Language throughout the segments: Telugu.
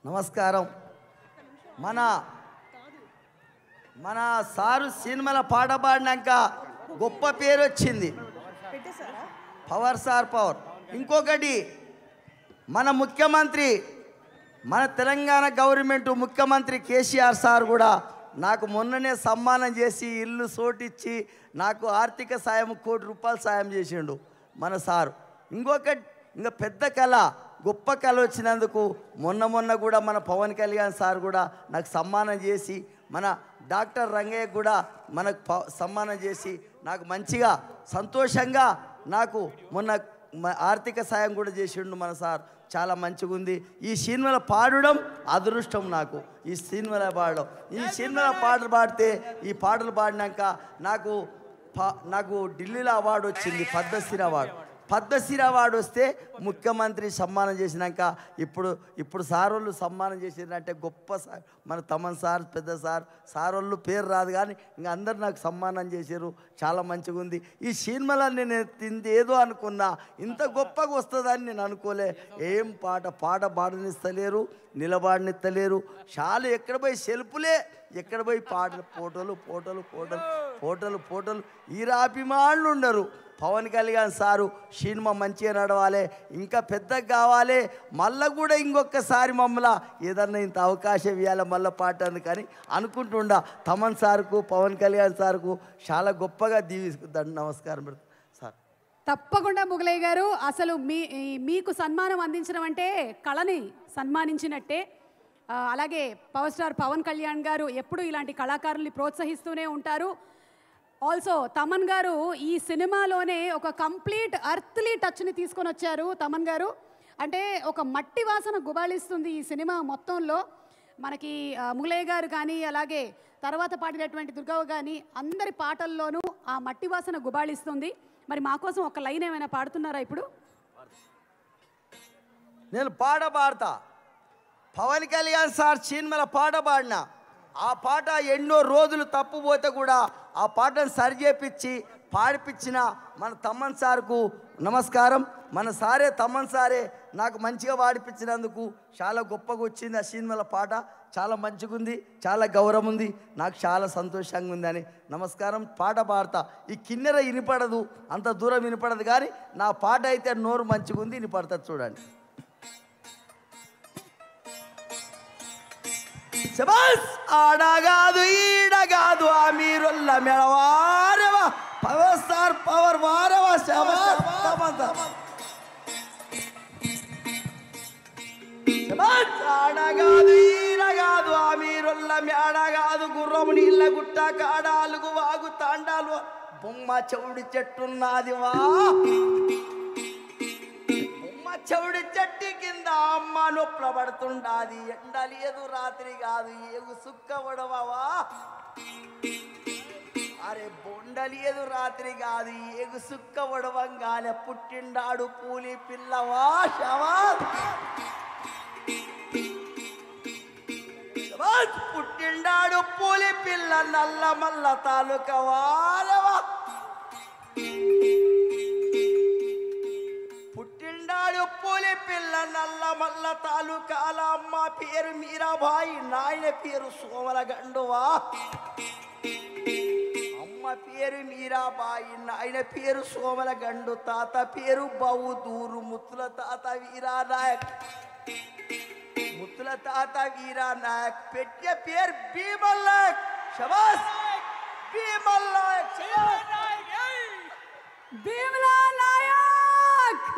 నమస్కారం మన మన సారు సినిమాల పాట పాడినాక గొప్ప పేరు వచ్చింది పవర్ సార్ పవర్ ఇంకొకటి మన ముఖ్యమంత్రి మన తెలంగాణ గవర్నమెంట్ ముఖ్యమంత్రి కేసీఆర్ సార్ కూడా నాకు మొన్ననే సన్మానం చేసి ఇల్లు సోటిచ్చి నాకు ఆర్థిక సాయం కోటి రూపాయలు సాయం చేసిండు మన సారు ఇంకొక ఇంకా పెద్ద కళ గొప్ప కళ వచ్చినందుకు మొన్న మొన్న కూడా మన పవన్ కళ్యాణ్ సార్ కూడా నాకు సన్మానం చేసి మన డాక్టర్ రంగయ్య కూడా మనకు ప- సన్మానం చేసి నాకు మంచిగా సంతోషంగా నాకు మొన్న మ- ఆర్థిక సాయం కూడా చేసిండు మన సార్ చాలా మంచిగా ఉంది ఈ సినిమాలో పాడడం అదృష్టం నాకు ఈ సినిమాలో పాడడం ఈ సినిమాలో పాటలు పాడితే ఈ పాటలు పాడినాక నాకు ప- నాకు ఢిల్లీలో అవార్డు వచ్చింది పద్మశ్రీ అవార్డు పద్మశ్రీ అవార్డు వస్తే ముఖ్యమంత్రి సన్మానం చేసినాక ఇప్పుడు ఇప్పుడు సార్ వాళ్ళు సన్మానం చేసిరంటే గొప్ప సార్ మన తమన్ సార్ పెద్ద సార్ సార్ వాళ్ళు పేరు రాదు కానీ ఇంకా అందరు నాకు సన్మానం చేశారు చాలా మంచిగా ఉంది ఈ సినిమాలో నేను తింది ఏదో అనుకున్నా ఇంత గొప్పగా వస్తుందని నేను అనుకోలే ఏం పాట పాట పాడనిస్తలేరు నిలబడనిస్తలేరు చాలా ఎక్కడ పోయి సెల్పులే ఎక్కడ పోయి పాటలు ఫోటోలు ఫోటోలు ఫోటోలు ఫోటోలు ఫోటోలు ఈరాభిమానులు ఉండరు పవన్ కళ్యాణ్ సారు సినిమా మంచిగా నడవాలి ఇంకా పెద్దగా కావాలి మళ్ళా కూడా ఇంకొకసారి మమ్మల్ని ఏదన్నా ఇంత అవకాశం ఇవ్వాలి మళ్ళీ పాట అని కానీ అనుకుంటుండా తమన్ సార్కు పవన్ కళ్యాణ్ సార్కు చాలా గొప్పగా దీవిస్తుందండి నమస్కారం పెడతా సార్ తప్పకుండా ముగలయ్య గారు అసలు మీ ఈ- మీకు సన్మానం అందించడం అంటే కళని సన్మానించినట్టే ఆ, అలాగే పవర్ స్టార్ పవన్ కళ్యాణ్ గారు ఎప్పుడు ఇలాంటి కళాకారుల్ని ప్రోత్సహిస్తూనే ఉంటారు ఆల్సో తమన్ గారు ఈ సినిమాలోనే ఒక కంప్లీట్ అర్త్లీ టచ్ని తీసుకొని వచ్చారు తమన్ గారు అంటే ఒక మట్టి వాసన గుబాళిస్తుంది ఈ సినిమా మొత్తంలో మనకి ఆ, ముగలయ్య గారు కానీ అలాగే తర్వాత పాడినటువంటి దుర్గవ్వ కానీ అందరి పాటల్లోనూ ఆ మట్టి వాసన గుబాళిస్తుంది మరి మా కోసం ఒక లైన్ ఏమైనా పాడుతున్నారా ఇప్పుడు నేను పాట పాడతా పవన్ కళ్యాణ్ సార్ సినిమాల పాట పాడిన ఆ పాట ఎన్నో రోజులు తప్పుపోతే కూడా ఆ పాటను సరి చేపించి పాడిపించిన మన తమ్మన్ సార్కు నమస్కారం మన సారే తమ్మన్ సారే నాకు మంచిగా పాడిపించినందుకు చాలా గొప్పగా వచ్చింది ఆ సినిమాల పాట చాలా మంచిగా ఉంది చాలా గౌరవం ఉంది నాకు చాలా సంతోషంగా ఉందని నమస్కారం పాట పాడతా ఈ కిన్నెర వినపడదు అంత దూరం వినపడదు కానీ నా పాట అయితే నోరు మంచిగా ఉంది వినపడుతుంది చూడండి శబాస్ ఆడగాదు ఈడగాదు ఆ మీరుల్ల మెడవారవా పవర్ స్టార్ పవర్ వారవా శబాస్ శబాస్ ఆడగాదు ఈడగాదు ఆ మీరుల్ల మేడగాదు గుర్రము నీళ్ళ గుట్ట కాడాలుగు వాగు తాండాలు బొమ్మ చెవుడి చెట్టున్నది వా బొమ్మ చెవుడి చెట్టు కింద అమ్మ నొప్పుల పడుతుండాది ఎండ లేదు రాత్రి కాదు ఏగు సుక్క పడవవా అరే బొండలేదు రాత్రి కాదు ఏగు సుక్క పడవంగానే పుట్టిండాడు పూలి పిల్లవా శవా శబాష్! పుట్టిండాడు పూలి పిల్ల నల్ల మల్ల తాలూకా వారవా పుట్టిండాడు పూలి పిల్ల నల్ల మల్ల తాలూకాల అమ్మ పేరు మీరాబాయి నాయన పేరు సోమల గండువా అమ్మ పేరు మీరాబాయి నాయన పేరు సోమల గండు తాత పేరు బవు దూరు ముత్తుల తాత వీరా నాయక్ ముత్తుల తాత వీరా నాయక్ పెట్టే పేరు భీమల్లాయక్ శబాస్ భీమల్లాయక్ శబాస్ భీమలా నాయక్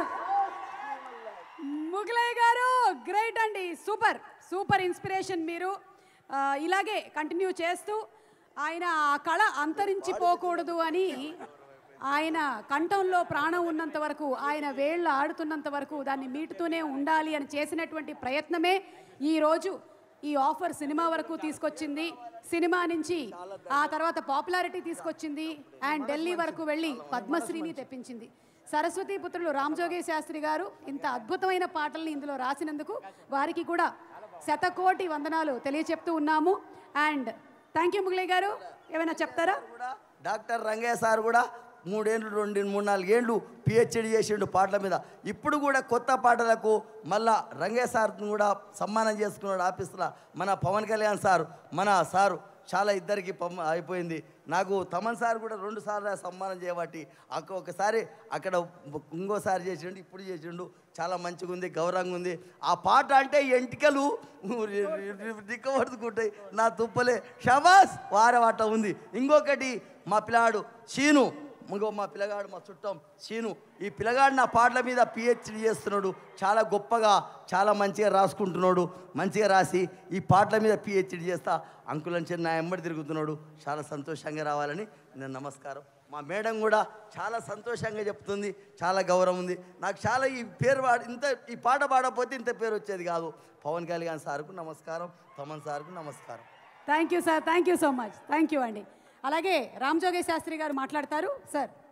ముగలయ్య గారు గ్రేట్ అండి సూపర్ సూపర్ ఇన్స్పిరేషన్ మీరు ఆ, ఇలాగే కంటిన్యూ చేస్తూ ఆయన ఆ కళ అంతరించిపోకూడదు అని ఆయన కంఠంలో ప్రాణం ఉన్నంత వరకు ఆయన వేళ్ళు ఆడుతున్నంత వరకు దాన్ని మీటుతూనే ఉండాలి అని చేసినటువంటి ప్రయత్నమే ఈరోజు ఈ ఆఫర్ సినిమా వరకు తీసుకొచ్చింది సినిమా నుంచి ఆ తర్వాత పాపులారిటీ తీసుకొచ్చింది అండ్ ఢిల్లీ వరకు వెళ్ళి పద్మశ్రీని తెప్పించింది సరస్వతి పుత్రులు రామజోగే శాస్త్రి గారు ఇంత అద్భుతమైన పాటల్ని ఇందులో రాసినందుకు వారికి కూడా శతకోటి వందనాలు తెలియచెప్తూ ఉన్నాము అండ్ థ్యాంక్ యూ ముగలయ్య గారు ఏమైనా చెప్తారా కూడా డాక్టర్ రంగయ్య సార్ కూడా మూడేళ్ళు రెండు మూడు నాలుగేళ్ళు పిహెచ్డి చేసిండు పాటల మీద ఇప్పుడు కూడా కొత్త పాటలకు మళ్ళా రంగే సార్ని కూడా సన్మానం చేసుకున్నాడు ఆఫీసులో మన పవన్ కళ్యాణ్ సార్ మన సారు చాలా ఇద్దరికి పమ్ అయిపోయింది నాకు తమన్ సార్ కూడా రెండు సార్లు సన్మానం చేయబట్టి అక్క ఒకసారి అక్కడ ఇంకోసారి చేసిండు ఇప్పుడు చేసిండు చాలా మంచిగా ఉంది గౌరవంగా ఉంది ఆ పాట అంటే ఎంటికలు దిక్కబడుతుంటాయి నా తుప్పలే షబాస్ వారవాట ఉంది ఇంకొకటి మా పిల్లాడు శీను ఇంకో మా పిల్లగాడు మా చుట్టం శీను ఈ పిల్లగాడు నా పాటల మీద పిహెచ్డి చేస్తున్నాడు చాలా గొప్పగా చాలా మంచిగా రాసుకుంటున్నాడు మంచిగా రాసి ఈ పాటల మీద పిహెచ్డి చేస్తా అంకులని చిన్న నా ఎంబడి తిరుగుతున్నాడు చాలా సంతోషంగా రావాలని నేను నమస్కారం మా మేడం కూడా చాలా సంతోషంగా చెప్తుంది చాలా గౌరవం ఉంది నాకు చాలా ఈ పేరు పాడ ఇంత ఈ పాట పాడకపోతే ఇంత పేరు వచ్చేది కాదు పవన్ కళ్యాణ్ సార్కు నమస్కారం పవన్ సార్కు నమస్కారం thank you sir thank you so much thank you అండి అలాగే రామ్ జోగేష్ శాస్త్రి గారు మాట్లాడతారు సార్